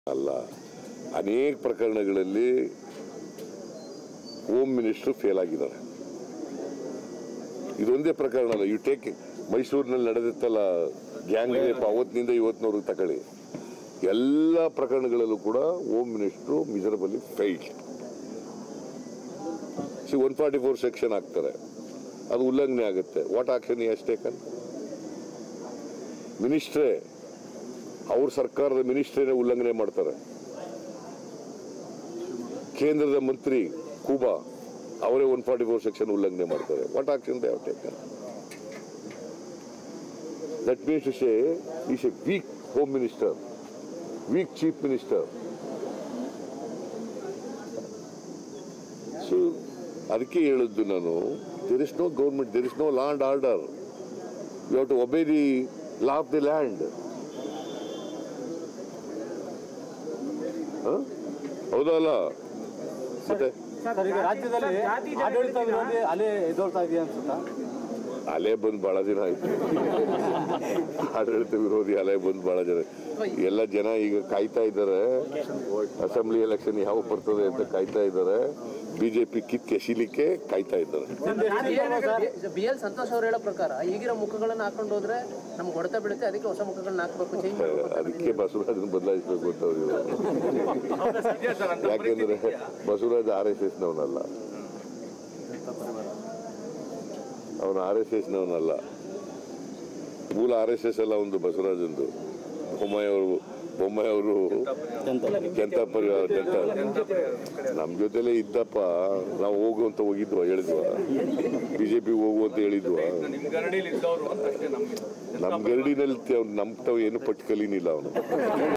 ಅಲ್ಲ ಅನೇಕ ಪ್ರಕರಣಗಳಲ್ಲಿ ಹೋಮ್ ಮಿನಿಸ್ಟರ್ ಫೇಲ್ ಆಗಿದ್ದಾರೆ ಇದೊಂದೇ ಪ್ರಕರಣ ಅಲ್ಲ ಯು ಟೇಕ್ ಮೈಸೂರಿನಲ್ಲಿ ನಡೆದಿತ್ತಲ್ಲ ಗ್ಯಾಂಗ್ ರೇಪ್ ಅವತ್ತಿನಿಂದ ಇವತ್ತಿನವ್ರಿಗೆ ತಗೊಳ್ಳಿ ಎಲ್ಲ ಪ್ರಕರಣಗಳಲ್ಲೂ ಕೂಡ ಹೋಮ್ ಮಿನಿಸ್ಟ್ರು ಮಿಸರಬಲಿ ಫೈಲ್ ಸಿ ಒನ್ ಫಾರ್ಟಿ ಫೋರ್ ಸೆಕ್ಷನ್ ಹಾಕ್ತಾರೆ ಅದು ಉಲ್ಲಂಘನೆ ಆಗುತ್ತೆ ವಾಟ್ ಆಕ್ಷನ್ ಎಸ್ ಟೇಕನ್ ಮಿನಿಸ್ಟ್ರೇ ಅವ್ರ ಸರ್ಕಾರದ ಮಿನಿಸ್ಟ್ರೇನೆ ಉಲ್ಲಂಘನೆ ಮಾಡ್ತಾರೆ ಕೇಂದ್ರದ ಮಂತ್ರಿ ಕೂಬಾ ಅವರೇ ಒನ್ ಫಾರ್ಟಿ ಫೋರ್ ಸೆಕ್ಷನ್ ಉಲ್ಲಂಘನೆ ಮಾಡ್ತಾರೆ what action they have taken that means to say is a weak home minister weak chief minister so ಅದಕ್ಕೆ ಹೇಳಿದ್ದು ನಾನು there is no government there is no law and order you have to obey the law of the land ಹೌದಾ ಅಲ್ಲ ಮತ್ತೆ sir ಈಗ ರಾಜ್ಯದಲ್ಲಿ ಆಡಳಿತ ವಿರೋಧಿ ಅಲೆ ಎದುರ್ತಾ ಇದೆಯಾ ಅನ್ಸುತ್ತಾ ಅಲೆ ಬಂದು ಬಹಳ ದಿನ ಆಯ್ತು ಆಡಳಿತ ವಿರೋಧಿ ಅಲೆ ಬಂದು ಬಹಳ ಜನ ಎಲ್ಲ ಜನ ಈಗ ಕಾಯ್ತಾ ಇದ್ದಾರೆ ಅಸೆಂಬ್ಲಿ ಎಲೆಕ್ಷನ್ ಯಾವ ಬರ್ತದೆ ಅಂತ ಕಾಯ್ತಾ ಇದ್ದಾರೆ ಬಿಜೆಪಿ ಕಿತ್ ಎಸಿಲಿಕ್ಕೆ ಕಾಯ್ತಾ ಇದ್ದಾರೆ ಬಿ ಎಲ್ ಸಂತೋಷ್ ಅವ್ರು ಹೇಳೋ ಪ್ರಕಾರ ಈಗಿರೋ ಮುಖಗಳನ್ನ ಹಾಕೊಂಡು ಹೋದ್ರೆ ನಮ್ಗೆ ಹೊಡೆತ ಬೀಳುತ್ತೆ ಅದಕ್ಕೆ ಹೊಸ ಮುಖಗಳನ್ನ ಹಾಕ್ಬೇಕು ಚೇಂಜ್ ಅದಕ್ಕೆ ಬಸವರಾಜನ ಬದಲಾಯಿಸಬೇಕು ಅಂತ ಅವ್ರು ಯಾಕೆಂದ್ರೆ ಬಸವರಾಜ್ ಆರ್ ಎಸ್ ಎಸ್ ನವನಲ್ಲ ಅವನು ಆರ್ ಎಸ್ ಎಸ್ ನವನಲ್ಲ ಮೂಲ ಆರ್ ಎಸ್ ಎಸ್ ಅಲ್ಲ ಒಂದು ಬಸವರಾಜಂದು ಬೊಮ್ಮಾಯಿ ಅವರು ಬೊಮ್ಮಾಯಿ ಅವರು ಜನತಾ ಪರಿವಾರ ಜನತಾ ನಮ್ ಜೊತೆಲೇ ಇದ್ದಪ್ಪ ನಾವು ಹೋಗು ಅಂತ ಹೋಗಿದ್ವಾ ಹೇಳಿದ್ವಾ ಬಿಜೆಪಿ ಹೋಗು ಅಂತ ಹೇಳಿದ್ವಾ ನಿಮ್ ಗರಡಿಲಿ ಇದ್ದವ್ರು ಅಂತ ಅಷ್ಟೇ ನಮ್ಗೆ ನಮ್ ಗರಡಿನಲ್ಲಿ ನಮ್ ತಾವ್ ಏನು ಪಟ್ಟು ಕಲೀನಿಲ್ಲ ಅವನು